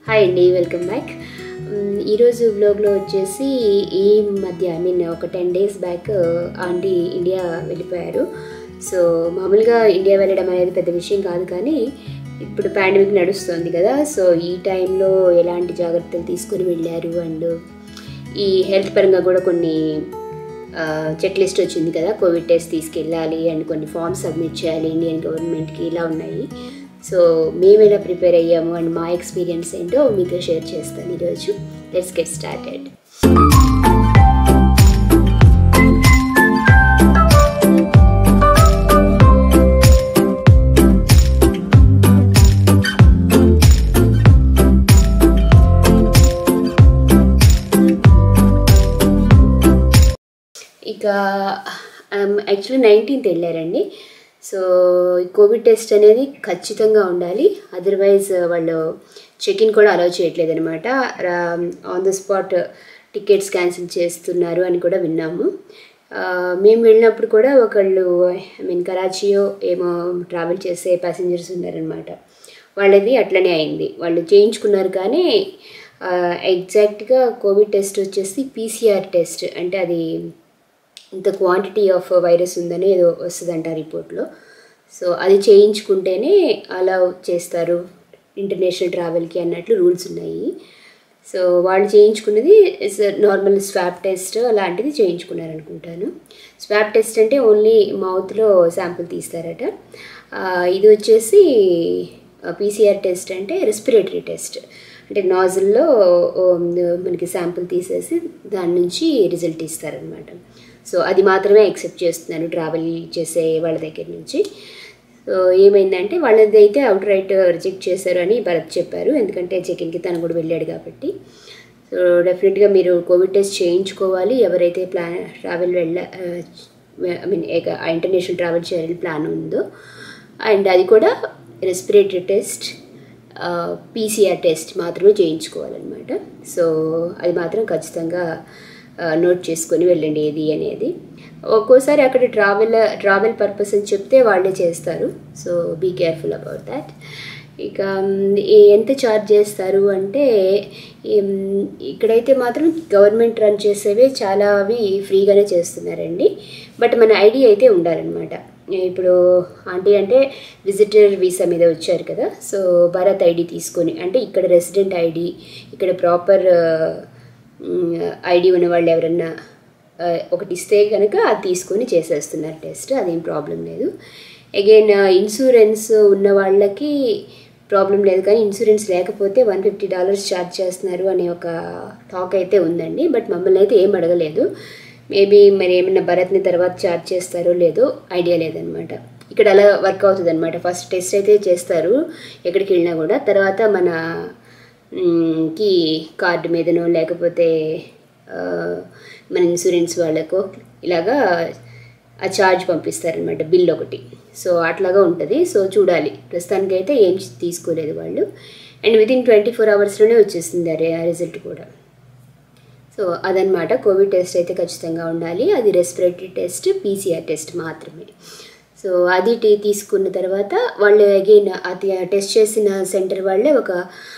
Hi అండి welcome back మ్, ఈరోజు బ్లాగ్లో వచ్చేసి ఈ మధ్య ఐ మీన్ ఒక ten days back aunty India వెళ్ళిపోయారు సో మామూలుగా ఇండియా వెళ్ళడం అనేది పెద్ద విషయం కాదు కానీ ఇప్పుడు పాండమిక్ నడుస్తుంది కదా సో ఈ టైంలో ఎలాంటి జాగ్రత్తలు తీసుకొని వెళ్ళారు అండ్ ఈ హెల్త్ పరంగా కూడా కొన్ని చెక్ లిస్ట్ వచ్చింది కదా కోవిడ్ టెస్ట్ తీసుకెళ్ళాలి అండ్ కొన్ని ఫామ్స్ సబ్మిట్ చేయాలి ఇండియన్ గవర్నమెంట్కి ఇలా ఉన్నాయి సో మేము ఎలా ప్రిపేర్ అయ్యాము అండ్ మా ఎక్స్పీరియన్స్ ఏంటో మీతో షేర్ చేస్తాను ఈరోజు లెట్స్ గెట్ స్టార్టెడ్ ఇక యాక్చువల్లీ నైన్టీన్త్ వెళ్ళారండి సో ఈ కోవిడ్ టెస్ట్ అనేది ఖచ్చితంగా ఉండాలి అదర్వైజ్ వాళ్ళు చెక్ ఇన్ కూడా అలౌ చేయట్లేదు అనమాట on the spot tickets cancel చేస్తున్నారు అని కూడా విన్నాము ఆ, మేము వెళ్ళినప్పుడు కూడా ఒకళ్ళు ఐ మీన్ కరాచీయో ఏమో ట్రావెల్ చేసే ప్యాసింజర్స్ ఉన్నారనమాట వాళ్ళది అట్లనే అయింది వాళ్ళు చేయించుకున్నారు కానీ ఎగ్జాక్ట్గా కోవిడ్ టెస్ట్ వచ్చేసి పీసీఆర్ టెస్ట్ అంటే అది ఇంత క్వాంటిటీ ఆఫ్ వైరస్ ఉందని ఏదో వస్తుందంట రిపోర్ట్లో సో అది చేయించుకుంటేనే అలా చేస్తారు ఇంటర్నేషనల్ ట్రావెల్కి అన్నట్లు రూల్స్ ఉన్నాయి సో వాళ్ళు చేయించుకున్నది నార్మల్ స్వాబ్ టెస్ట్ అలాంటిది చేయించుకున్నారు అనుకుంటాను స్వాబ్ టెస్ట్ అంటే ఓన్లీ మౌత్లో శాంపుల్ తీస్తారట ఆ, ఇది వచ్చేసి పీసీఆర్ టెస్ట్ అంటే రెస్పిరేటరీ టెస్ట్ అంటే నాజిల్లో మనకి శాంపుల్ తీసేసి దాని నుంచి రిజల్ట్ ఇస్తారనమాట సో అది మాత్రమే యాక్సెప్ట్ చేస్తున్నాను ట్రావెల్ చేసే వాళ్ళ దగ్గర నుంచి సో ఏమైందంటే వాళ్ళది అయితే అవుట్ రైట్ రిజెక్ట్ చేశారు అని భరత్ చెప్పారు ఎందుకంటే చెకింగ్కి తను కూడా వెళ్ళాడు కాబట్టి సో డెఫినెట్గా మీరు కోవిడ్ టెస్ట్ చేయించుకోవాలి ఎవరైతే ప్లాన్ ట్రావెల్ వెళ్ళ ఐ మీన్ ఇంటర్నేషనల్ ట్రావెల్ చేయాలని ప్లాన్ ఉందో అండ్ అది కూడా రెస్పిరేటరీ టెస్ట్ పీసీఆర్ టెస్ట్ మాత్రమే చేయించుకోవాలన్నమాట సో అది మాత్రం ఖచ్చితంగా నోట్ చేసుకొని వెళ్ళండి ఏది అనేది ఒక్కోసారి అక్కడ ట్రావెల్ ట్రావెల్ పర్పస్ అని చెప్తే వాళ్ళే చేస్తారు so be careful about that ఇక మ్, ఏ- ఎంత ఛార్జ్ చేస్తారు అంటే ఏం, ఇక్కడైతే మాత్రం గవర్నమెంట్ రన్ చేసేవే చాలా అవి ఫ్రీగానే చేస్తున్నారండి బట్ మన ఐడి అయితే ఉండాలన్నమాట ఇప్పుడు ఆంటీ అంటే విజిటర్ వీసా మీద వచ్చారు కదా సో భారత్ ఐడి తీసుకొని అంటే ఇక్కడ రెసిడెంట్ ఐడి ఇక్కడ ప్రాపర్ ఐడి ఉన్న వాళ్ళు ఎవరన్నా ఆ, ఒకటి ఇస్తే కనుక అది తీసుకొని చేసేస్తున్నారు టెస్ట్ అదేం ప్రాబ్లం లేదు అగైన్ ఇన్సూరెన్స్ ఉన్న వాళ్ళకి ప్రాబ్లం లేదు కానీ ఇన్సూరెన్స్ లేకపోతే వన్ ఫిఫ్టీ డాలర్స్ ఛార్జ్ చేస్తున్నారు అనే ఒక టాక్ అయితే ఉందండి బట్ మమ్మల్ని అయితే ఏం అడగలేదు మేబీ మరి ఏమైనా భరత్ని తర్వాత ఛార్జ్ చేస్తారో లేదో ఐడియా లేదనమాట ఇక్కడ అలా వర్క్ అవుతుంది అనమాట ఫస్ట్ టెస్ట్ అయితే చేస్తారు ఎక్కడికి వెళ్ళినా కూడా తర్వాత మన మ్, కి కార్డు మీదనో లేకపోతే ఆ, మన ఇన్సూరెన్స్ వాళ్ళకో ఇలాగా ఆ ఛార్జ్ పంపిస్తారనమాట బిల్ ఒకటి సో అట్లాగా ఉంటుంది సో చూడాలి ప్రస్తుతానికైతే ఏం తీసుకోలేదు వాళ్ళు and within twenty four అవర్స్లోనే వచ్చేసింది ఆ రి- ఆ రిజల్ట్ కూడా సో అదనమాట కోవిడ్ టెస్ట్ అయితే ఖచ్చితంగా ఉండాలి అది రెస్పిరేటరీ టెస్ట్ పీసీఆర్ టెస్ట్ మాత్రమే సో అది టీ- తీసుకున్న తర్వాత వాళ్ళు అగైన్ అది టెస్ట్ చేసిన సెంటర్ వాళ్ళే ఒక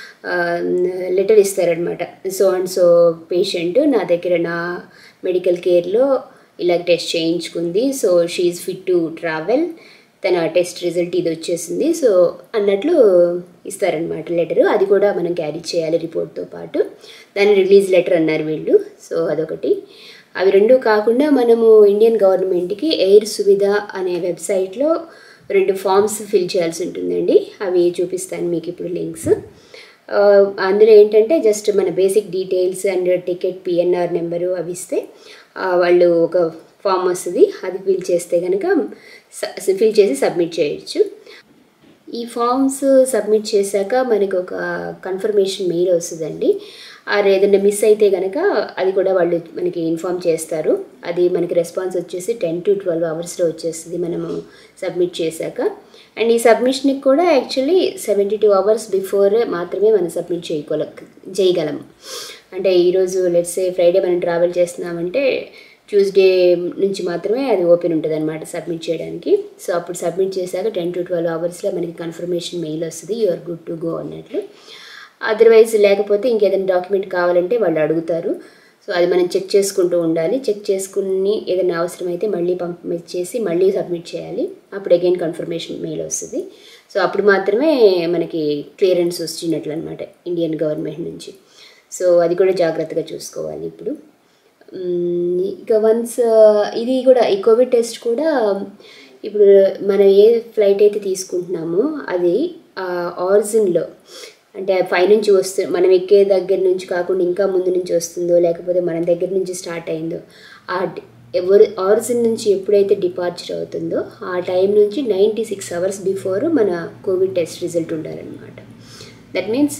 లెటర్ ఇస్తారనమాట సో అండ్ సో పేషెంట్ నా దగ్గర నా మెడికల్ కేర్లో ఇలా టెస్ట్ చేయించుకుంది so she fit to travel తన టెస్ట్ రిజల్ట్ ఇది వచ్చేసింది సో అన్నట్లు ఇస్తారనమాట లెటరు అది కూడా మనం క్యారీ చేయాలి రిపోర్ట్తో పాటు దాని రిలీజ్ లెటర్ అన్నారు వీళ్ళు సో అదొకటి అవి రెండు కాకుండా మనము ఇండియన్ గవర్నమెంట్కి ఎయిర్ సువిధ అనే వెబ్సైట్లో రెండు ఫామ్స్ ఫిల్ చేయాల్సి ఉంటుందండి అవి చూపిస్తాను మీకు ఇప్పుడు లింక్స్ ఆ, అందులో ఏంటంటే జస్ట్ మన basic details and ticket PNR number అవి ఇస్తే ఆ, వాళ్ళు ఒక ఫామ్ వస్తుంది అది ఫిల్ చేస్తే కనుక ఫిల్ చేసి సబ్మిట్ చేయొచ్చు ఈ ఫామ్స్ సబ్మిట్ చేశాక మనకు ఒక కన్ఫర్మేషన్ మెయిల్ వస్తుందండి అది ఏదైనా మిస్ అయితే కనుక అది కూడా వాళ్ళు మనకి ఇన్ఫామ్ చేస్తారు అది మనకి రెస్పాన్స్ వచ్చేసి టెన్ టు ట్వెల్వ్ అవర్స్లో వచ్చేస్తుంది మనము సబ్మిట్ చేశాక అండ్ ఈ సబ్మిషన్కి కూడా actually seventy two hours before మాత్రమే మనం సబ్మిట్ చేయగల చేయగలం అంటే ఈరోజు లెట్సే ఫ్రైడే మనం ట్రావెల్ చేస్తున్నామంటే ట్యూస్డే నుంచి మాత్రమే అది ఓపెన్ ఉంటుంది అనమాట సబ్మిట్ చేయడానికి సో అప్పుడు సబ్మిట్ చేశాక టెన్ టు ట్వెల్వ్ అవర్స్లో మనకి కన్ఫర్మేషన్ మెయిల్ వస్తుంది యూఆర్ గుడ్ టు గో అన్నట్లు అదర్వైజ్ లేకపోతే ఇంకేదైనా డాక్యుమెంట్ కావాలంటే వాళ్ళు అడుగుతారు సో అది మనం చెక్ చేసుకుంటూ ఉండాలి చెక్ చేసుకుని ఏదైనా అవసరమైతే మళ్ళీ పంపించేసి మళ్ళీ సబ్మిట్ చేయాలి అప్పుడు అగైన్ కన్ఫర్మేషన్ మెయిల్ వస్తుంది సో అప్పుడు మాత్రమే మనకి క్లియరెన్స్ వచ్చినట్లు అనమాట ఇండియన్ గవర్నమెంట్ నుంచి సో అది కూడా జాగ్రత్తగా చూసుకోవాలి ఇప్పుడు మ్మ్, ఇక వన్స్ ఇది కూడా ఈ కోవిడ్ టెస్ట్ కూడా ఇప్పుడు మనం ఏ ఫ్లైట్ అయితే తీసుకుంటున్నామో అది ఆరిజిన్లో అంటే పైనుంచి వస్తు మనం ఎక్కే దగ్గర నుంచి కాకుండా ఇంకా ముందు నుంచి వస్తుందో లేకపోతే మన దగ్గర నుంచి స్టార్ట్ అయిందో ఆ డి- ఎవరు ఆరిజిన్ నుంచి ఎప్పుడైతే డిపార్చర్ అవుతుందో ఆ టైం నుంచి నైంటీ సిక్స్ అవర్స్ బిఫోర్ మన కోవిడ్ టెస్ట్ రిజల్ట్ ఉండాలన్నమాట that means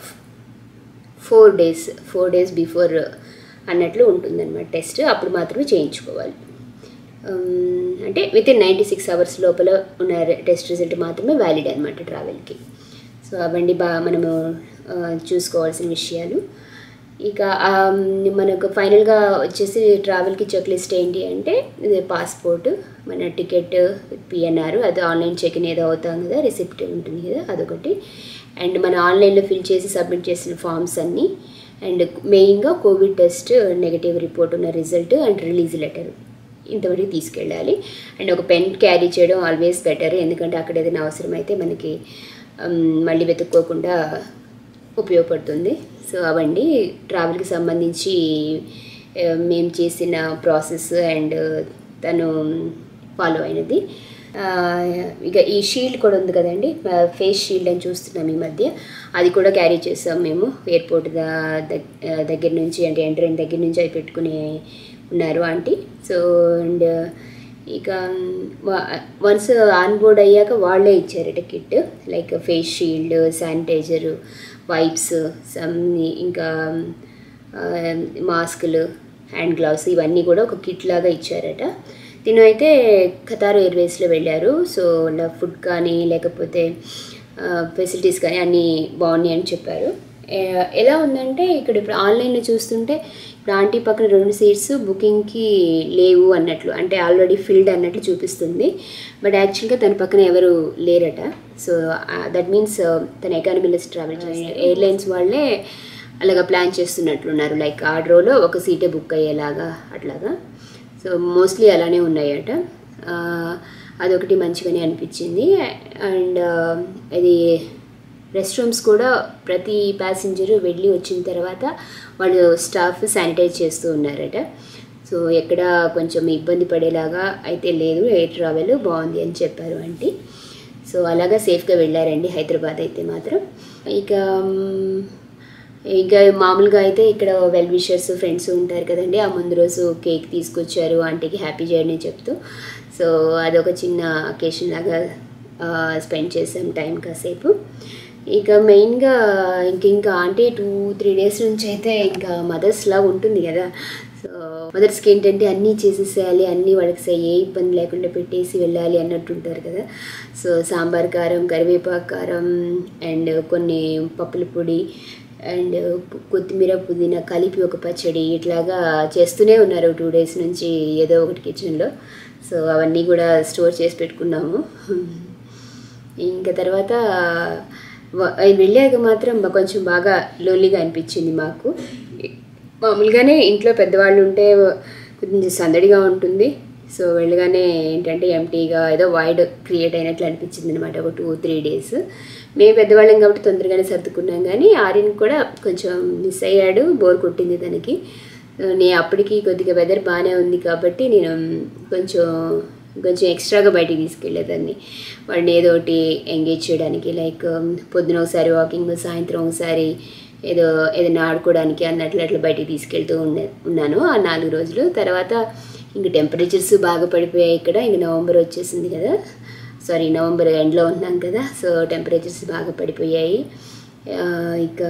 four days four days before అన్నట్లు ఉంటుందన్నమాట టెస్ట్ అప్పుడు మాత్రమే చేయించుకోవాలి ఉమ్, అంటే within ninety six hours లోపల ఉన్న టెస్ట్ రిజల్ట్ మాత్రమే వ్యాలిడ్ అనమాట ట్రావెల్కి సో అవన్నీ బాగా మనము ఆ, చూసుకోవాల్సిన విషయాలు ఇక ఆ, మనకు ఫైనల్గా వచ్చేసి ట్రావెల్కి చెక్ లిస్ట్ ఏంటి అంటే ఇది పాస్పోర్ట్ మన టికెట్ పిఎన్ఆర్ అది ఆన్లైన్ చెక్ ఇన్ ఏదో అవుతాం కదా రిసిప్ట్ ఉంటుంది కదా అదొకటి అండ్ మన ఆన్లైన్లో ఫిల్ చేసి సబ్మిట్ చేసిన ఫామ్స్ అన్నీ అండ్ మెయిన్గా కోవిడ్ టెస్ట్ నెగటివ్ రిపోర్ట్ ఉన్న రిజల్ట్ అండ్ రిలీజ్ లెటర్ ఇంతవరకు తీసుకెళ్ళాలి అండ్ ఒక పెన్ క్యారీ చేయడం ఆల్వేస్ బెటర్ ఎందుకంటే అక్కడ ఏదైనా అవసరమైతే మనకి ఉమ్, మళ్ళీ వెతుక్కోకుండా ఉపయోగపడుతుంది సో అవండి ట్రావెల్కి సంబంధించి ఆ, మేము చేసిన ప్రాసెస్ అండ్ తను ఫాలో అయినది ఆ, ఇక ఈ షీల్డ్ కూడా ఉంది కదండి ఫేస్ షీల్డ్ అని చూస్తున్నాం ఈ మధ్య అది కూడా క్యారీ చేస్తాం మేము ఎయిర్పోర్ట్ ద- దగ్- ఆ, దగ్గర నుంచి అంటే ఎంటర్ అయిన దగ్గర నుంచి అది పెట్టుకుని ఉన్నారు ఆంటీ సో అండ్ ఇక వన్స్ ఆన్ బోర్డ్ అయ్యాక వాళ్ళే ఇచ్చారట kit like face shield sanitizer wipes some ఇంకా ఆ, మాస్కులు హ్యాండ్ గ్లౌస్ ఇవన్నీ కూడా ఒక కిట్ లాగా ఇచ్చారట తిను అయితే ఖతార్ ఎయిర్వేస్లో వెళ్ళారు సో వాళ్ళ ఫుడ్ కానీ లేకపోతే ఫెసిలిటీస్ కానీ అన్నీ బాగున్నాయి అని చెప్పారు ఏ- ఎలా ఉందంటే ఇక్కడ ఇప్పుడు ఆన్లైన్లో చూస్తుంటే ఇప్పుడు ఆంటీ పక్కన రెండు సీట్స్ బుకింగ్కి లేవు అన్నట్లు అంటే ఆల్రెడీ ఫిల్డ్ అన్నట్లు చూపిస్తుంది బట్ యాక్చువల్గా తన పక్కన ఎవరు లేరట సో దట్ మీన్స్ తన ఎకానమీలో ట్రావెల్ చేస్తారు ఎయిర్లైన్స్ వాళ్ళే అలాగా ప్లాన్ చేస్తున్నట్లున్నారు లైక్ ఆ రోలో ఒక సీటే బుక్ అయ్యేలాగా అట్లాగా సో మోస్ట్లీ అలానే ఉన్నాయట ఆ, అదొకటి మంచిగానే అనిపించింది అండ్ ఇది రెస్ట్ రూమ్స్ కూడా ప్రతి ప్యాసింజర్ వెళ్ళి వచ్చిన తర్వాత వాళ్ళు స్టాఫ్ శానిటైజ్ చేస్తూ ఉన్నారట సో ఎక్కడ కొంచెం ఇబ్బంది పడేలాగా అయితే లేదు ఎయిర్ ట్రావెల్ బాగుంది అని చెప్పారు ఆంటీ సో అలాగా సేఫ్గా వెళ్ళారండి హైదరాబాద్ అయితే మాత్రం ఇక మ్, ఇంకా మామూలుగా అయితే ఇక్కడ వెల్ విషర్స్ ఫ్రెండ్స్ ఉంటారు కదండి ఆ ముందు రోజు కేక్ తీసుకొచ్చారు ఆంటీకి హ్యాపీ జర్నీ చెప్తూ సో అదొక చిన్న అకేషన్ లాగా స్పెండ్ చేసాం టైం కాసేపు ఇక మెయిన్గా ఇంక ఇంకా ఆంటీ టూ త్రీ డేస్ నుంచి అయితే ఇంకా మదర్స్ లా ఉంటుంది కదా సో మదర్స్కి ఏంటంటే అన్నీ చేసేసేయాలి అన్నీ వాళ్ళకి సే- ఏ ఇబ్బంది లేకుండా పెట్టేసి వెళ్ళాలి అన్నట్టు ఉంటారు కదా సో సాంబార్ కారం కరివేపాకు కారం అండ్ కొన్ని పప్పుల పొడి అండ్ కొత్తిమీర పుదీనా కలిపి ఒక పచ్చడి ఇట్లాగా చేస్తూనే ఉన్నారు టూ డేస్ నుంచి ఏదో ఒకటి కిచెన్లో సో అవన్నీ కూడా స్టోర్ చేసి పెట్టుకున్నాము ఇంకా తర్వాత వ- ఆయన వెళ్ళాక మాత్రం బా- కొంచెం బాగా లోన్లీగా అనిపించింది మాకు మామూలుగానే ఇంట్లో పెద్దవాళ్ళు ఉంటే కొంచెం సందడిగా ఉంటుంది సో వెళ్ళగానే ఏంటంటే ఎంటీగా ఏదో వైడ్ క్రియేట్ అయినట్లు అనిపించింది అనమాట ఒక టూ త్రీ డేస్ మేము పెద్దవాళ్ళం కాబట్టి తొందరగానే సర్దుకున్నాం కానీ ఆర్యన్ కూడా కొంచెం మిస్ అయ్యాడు బోర్ కొట్టింది తనకి నేను అప్పటికి కొద్దిగా వెదర్ బాగానే ఉంది కాబట్టి నేను కొంచెం కొంచెం ఎక్స్ట్రాగా బయటికి తీసుకెళ్ళేదాన్ని వాడిని ఏదో ఒకటి ఎంగేజ్ చేయడానికి లైక్ పొద్దున ఒకసారి వాకింగ్ సాయంత్రం ఒకసారి ఏదో ఏదైనా ఆడుకోవడానికి అన్నట్లు అట్లా బయటికి తీసుకెళ్తూ ఉండే ఉన్నాను ఆ నాలుగు రోజులు తర్వాత ఇంక టెంపరేచర్స్ బాగా పడిపోయాయి ఇక్కడ ఇంక నవంబర్ వచ్చేసింది కదా సారీ నవంబర్ ఎండ్లో ఉన్నాం కదా సో టెంపరేచర్స్ బాగా పడిపోయాయి ఆ, ఇక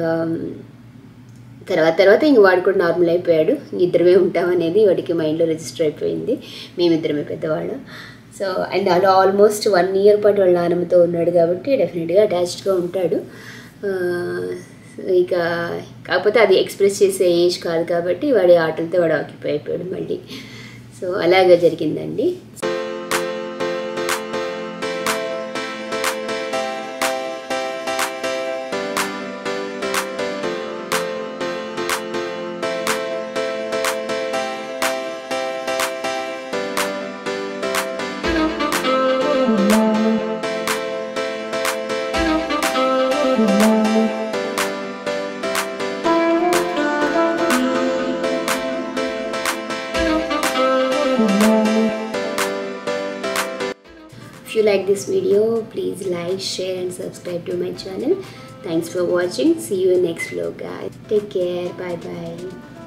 తర్వాత తర్వాత ఇంక వాడు కూడా నార్మల్ అయిపోయాడు ఇంక ఇద్దరమే ఉంటాం అనేది వాడికి మైండ్లో రిజిస్టర్ అయిపోయింది మేమిద్దరమే పెద్దవాళ్ళు సో అండ్ అలా ఆల్మోస్ట్ వన్ ఇయర్ పాటు వాళ్ళ నాన్నమ్మతో ఉన్నాడు కాబట్టి డెఫినెట్గా అటాచ్డ్గా ఉంటాడు ఆ, ఇక కాకపోతే అది ఎక్స్ప్రెస్ చేసే ఏజ్ కాదు కాబట్టి వాడి ఆటలతో వాడు ఆక్యుపై అయిపోయాడు మళ్ళీ సో అలాగే జరిగిందండి like this video, please like, share, and subscribe to my channel. Thanks for watching. See you in next vlog, guys. Take care. Bye bye.